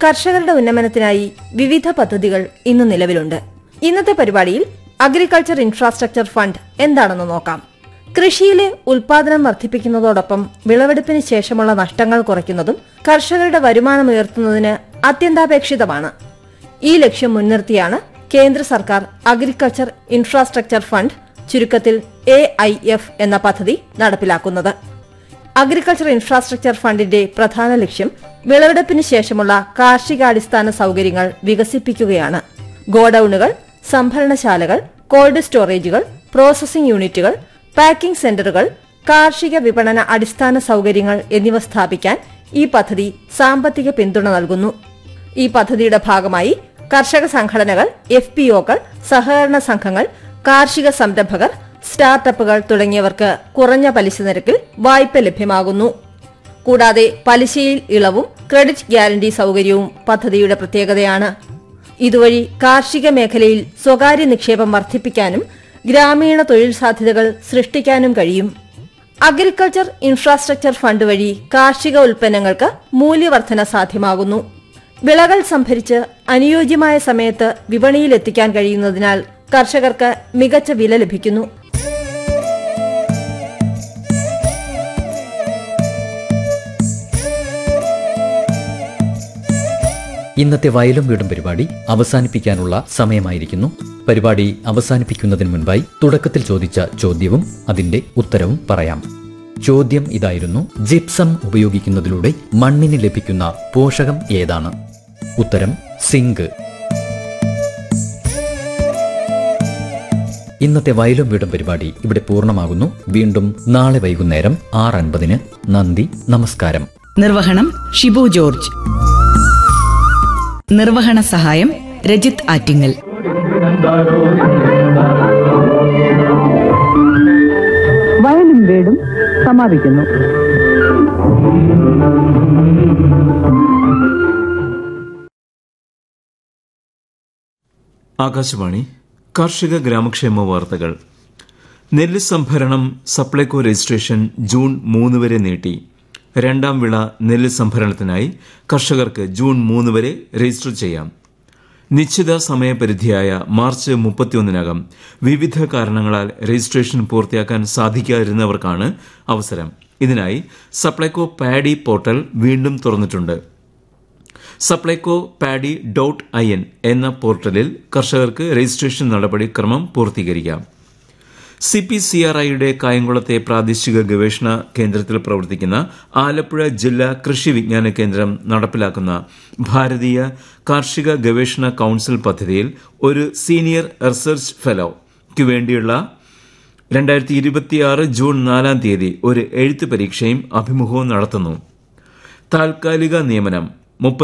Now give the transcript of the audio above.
കർഷകരുടെ ഉന്നമനത്തിനായി വിവിധ പദ്ധതികൾ ഇന്ന് നിലവിലുണ്ട് ഇന്നത്തെ പരിപാടിയിൽ അഗ്രികൾച്ചർ ഇൻഫ്രാസ്ട്രക്ചർ ഫണ്ട് എന്താണെന്ന് നോക്കാം കൃഷിയിലെ ഉൽപാദനം വർദ്ധിപ്പിക്കുന്നതോടൊപ്പം വിളവെടുപ്പിന് ശേഷമുള്ള നഷ്ടങ്ങൾ കുറയ്ക്കുന്നതും കർഷകരുടെ വരുമാനം ഉയർത്തുന്നതിന് അത്യന്താപേക്ഷിതമാണ് ഈ ലക്ഷ്യം മുൻനിർത്തിയാണ് കേന്ദ്ര സർക്കാർ അഗ്രികൾച്ചർ ഇൻഫ്രാസ്ട്രക്ചർ ഫണ്ട് ചുരുക്കത്തിൽ എ ഐ എഫ് എന്ന പദ്ധതി നടപ്പിലാക്കുന്നത് അഗ്രികൾച്ചർ ഇൻഫ്രാസ്ട്രക്ചർ ഫണ്ടിന്റെ പ്രധാന ലക്ഷ്യം വിളവെടുപ്പിന് ശേഷമുള്ള കാർഷികാടിസ്ഥാന സൗകര്യങ്ങൾ വികസിപ്പിക്കുകയാണ് ഗോഡൌണുകൾ സംഭരണശാലകൾ കോൾഡ് സ്റ്റോറേജുകൾ പ്രോസസിംഗ് യൂണിറ്റുകൾ പാക്കിംഗ് സെന്ററുകൾ കാർഷിക വിപണന അടിസ്ഥാന സൗകര്യങ്ങൾ എന്നിവ സ്ഥാപിക്കാൻ ഈ പദ്ധതി സാമ്പത്തിക പിന്തുണ നൽകുന്നു ഈ പദ്ധതിയുടെ ഭാഗമായി കർഷക സംഘടനകൾ എഫ് പി ഒകൾ സഹകരണ സംഘങ്ങൾ കാർഷിക സംരംഭകർ സ്റ്റാർട്ടപ്പുകൾ തുടങ്ങിയവർക്ക് കുറഞ്ഞ പലിശ നിരക്കിൽ വായ്പ ലഭ്യമാകുന്നു കൂടാതെ പലിശയിൽ ഇളവും ക്രെഡിറ്റ് ഗ്യാരണ്ടി സൗകര്യവും പദ്ധതിയുടെ പ്രത്യേകതയാണ് ഇതുവഴി കാർഷിക മേഖലയിൽ സ്വകാര്യ നിക്ഷേപം വർദ്ധിപ്പിക്കാനും ഗ്രാമീണ തൊഴിൽ സാധ്യതകൾ സൃഷ്ടിക്കാനും കഴിയും അഗ്രികൾച്ചർ ഇൻഫ്രാസ്ട്രക്ചർ ഫണ്ട് വഴി കാർഷിക ഉൽപ്പന്നങ്ങൾക്ക് മൂല്യവർധന സാധ്യമാകുന്നു വിളകൾ സംഭരിച്ച് അനുയോജ്യമായ സമയത്ത് വിപണിയിലെത്തിക്കാൻ കഴിയുന്നതിനാൽ കർഷകർക്ക് മികച്ച വില ലഭിക്കുന്നു ഇന്നത്തെ വയലും വീടും പരിപാടി അവസാനിപ്പിക്കാനുള്ള സമയമായിരിക്കുന്നു പരിപാടി അവസാനിപ്പിക്കുന്നതിന് മുൻപായി തുടക്കത്തിൽ ചോദിച്ച ചോദ്യവും അതിന്റെ ഉത്തരവും പറയാം ചോദ്യം ഇതായിരുന്നു ജിപ്സം ഉപയോഗിക്കുന്നതിലൂടെ മണ്ണിന് ലഭിക്കുന്ന പോഷകം ഏതാണ് ഉത്തരം സിങ്ക് ഇന്നത്തെ വയലും വീടും പരിപാടി ഇവിടെ പൂർണ്ണമാകുന്നു വീണ്ടും നാളെ വൈകുന്നേരം ആറ് അൻപതിന് നന്ദി നമസ്കാരം നിർവഹണം ഷിബു ജോർജ് നിർവഹണ സഹായം രജിത് ആറ്റിങ്ങൽ വയലും വീടും സമാപിക്കുന്നു ആകാശവാണി കാർഷിക ഗ്രാമക്ഷേമ വാർത്തകൾ നെല്ല് സംഭരണം സപ്ലൈകോ രജിസ്ട്രേഷൻ ജൂൺ മൂന്ന് വരെ നീട്ടി രണ്ടാം വിള നെല്ല് സംഭരണത്തിനായി കർഷകർക്ക് ജൂൺ മൂന്ന് വരെ രജിസ്റ്റർ ചെയ്യാം നിശ്ചിത സമയപരിധിയായ മാർച്ച് മുപ്പത്തിയൊന്നിനകം വിവിധ കാരണങ്ങളാൽ രജിസ്ട്രേഷൻ പൂർത്തിയാക്കാൻ സാധിക്കാതിരുന്നവർക്കാണ് അവസരം ഇതിനായി സപ്ലൈകോ പാഡി പോർട്ടൽ വീണ്ടും തുറന്നിട്ടുണ്ട് Supplyco paddy dot I N എന്ന പോർട്ടലിൽ കർഷകർക്ക് രജിസ്ട്രേഷൻ നടപടിക്രമം പൂർത്തീകരിക്കാം സി പി സി ആർ ഐയുടെ കായംകുളത്തെ പ്രാദേശിക ഗവേഷണ കേന്ദ്രത്തിൽ പ്രവർത്തിക്കുന്ന ആലപ്പുഴ ജില്ലാ കൃഷി വിജ്ഞാന കേന്ദ്രം നടപ്പിലാക്കുന്ന ഭാരതീയ കാർഷിക ഗവേഷണ കൌൺസിൽ പദ്ധതിയിൽ ഒരു സീനിയർ റിസർച്ച് ഫെലോയ്ക്ക് വേണ്ടിയുള്ള രണ്ടായിരത്തി ഇരുപത്തിയാറ് ജൂൺ നാലാം തീയതി ഒരു എഴുത്ത് പരീക്ഷയും അഭിമുഖവും നടത്തുന്നു താൽക്കാലിക നിയമനം